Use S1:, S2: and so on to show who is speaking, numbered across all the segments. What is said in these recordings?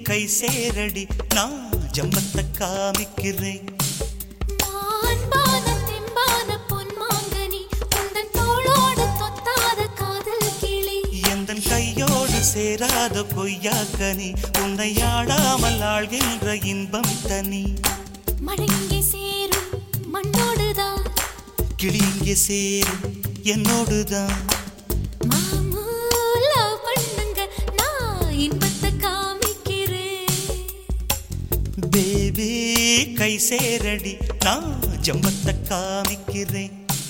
S1: கை சேரடி நான் ஜம்பத்தை காமிக்கிறேன்
S2: அன்பான தெம்பான பொன்மாங்கனி உந்தன் தோளோடு தொத்தாத காதல் கிளி
S1: எந்தன் கையோடு சேராத பொய்யாக்கனி உன்னை ஆடாமல் ஆழ்கின்ற இன்பம் தனி
S2: மழை இங்கே சேரும் மண்ணோடுதான்
S1: கிளி இங்கே சேரும் என்னோடுதான்
S2: மாமூலா பண்ணுங்க நான் இன்பத்தை காமிக்கிறேன்
S1: பேபி கை சேரடி நான் ஜம்பத்தை காமிக்கிறேன்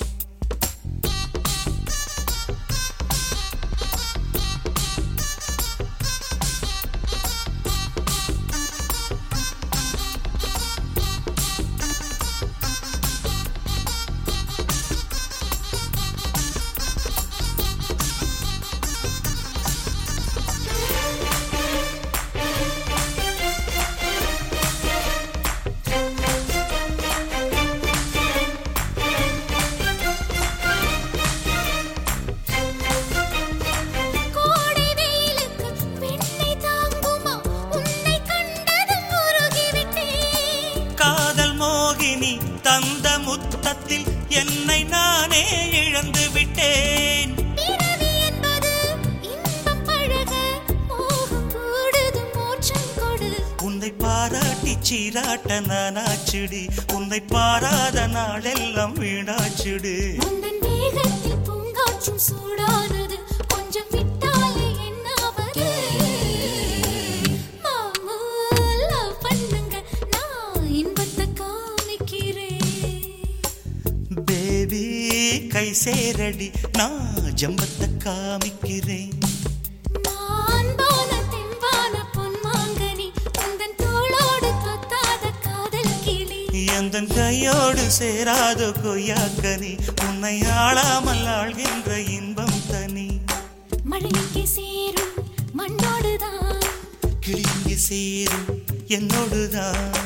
S2: கோடை வெயிலுக்கு பெண்ணை தாங்குமா உன்னை கண்டதும் உருகிவிட்டேன்
S1: காதல் மோகினி தந்த முத்தத்தில் என்னை நானே இழந்து விட்டேன்
S2: பிறவி என்பது இன்பம் பழக மோகம் கூடுது மோட்சம் கொடு
S1: உன்னை பாராட்டி சீராட்ட நானாச்சுடி உன்னை பாராத நாளெல்லாம் வீணாச்சுடு
S2: உந்தன் வேகத்தில் பூங்காற்றும் சூடானது கொஞ்சம் விட்டாலே என்னாவது மாமூலா பண்ணுங்க நான் இன்பத்தை காமிக்கிறேன்
S1: பேபி கை சேரடி நான் ஜம்பத்தை காமிக்கிறேன்
S2: நான் பான தெம்பான பொன்மாங்கனி உந்தன் தோளோடு தொத்தாத காதல் கிளி
S1: எந்தன் கையோடு சேராத கொய்யாக்கனி உன்னை ஆளாமல் ஆழ்கின்ற இன்பம் தனி
S2: மழை இங்கே சேரும் மண்ணோடுதான்
S1: கிளிங்கு சேரும் என்னோடுதான்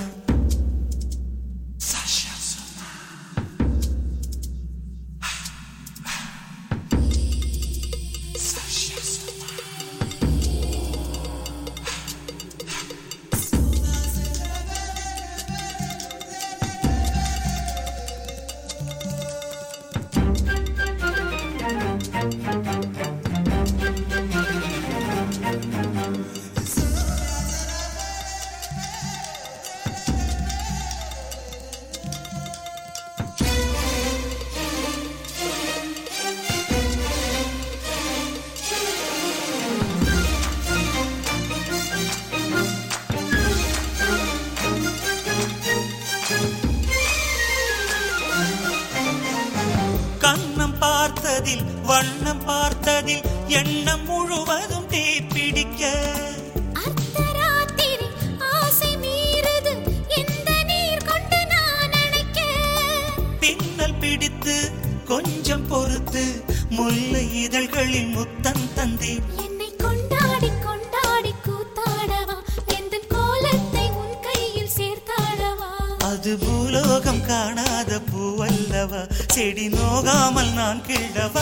S1: கண்ணம் பார்த்ததில் வண்ணம் பார்த்ததில் எண்ணம் முழுவதும் தீப்பிடிக்க
S2: அர்த்தராத்திரி ஆசை மீறுது எந்த நீர் கொண்டு நான் அணைக்க
S1: பின்னல் பிடித்து கொஞ்சம் பொறுத்து முல்லை இதழ்களில் முத்தம் தந்தேன்
S2: என்னை கொண்டாடி கொண்டாடி கூத்தாடவா எந்த கோலத்தை உன் கையில் சேர்த்தாடவா
S1: அது பூலோகம் காணாத பூவல்லவா செடி நோகாமல் நான் கிழவா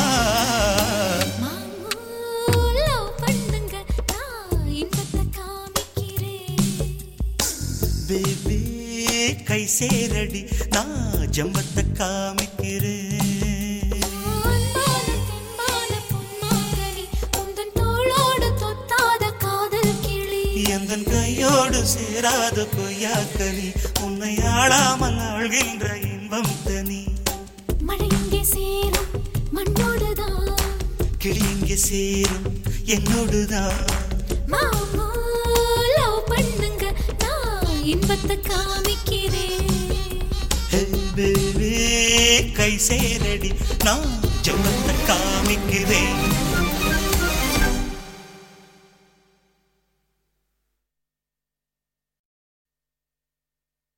S2: மாமூலா பண்ணுங்க நான் இன்பத்தை காமிக்கிறேன்
S1: பேபி கை சேரடி நான் ஜம்பத்தை காமிக்கிறேன்
S2: அன்பான தெம்பான பொன்மாங்கனி உந்தன் தோளோடு தொத்தாத காதல் கிளி
S1: எந்தன் கையோடு சேராத பொய்யாக்கனி உன்னை ஆளாமல் ஆழ்கின்ற இன்பம் தனி
S2: மழை இங்கே சேரும் மண்ணோடுதான்
S1: கிளி இங்கே சேரும் என்னோடுதான்
S2: மாமூலா பண்ணுங்க நான் இன்பத்தை காமிக்கிறேன்
S1: ஹே பேபி கை சேரடி நான் ஜம்பத்தை காமிக்கிறேன்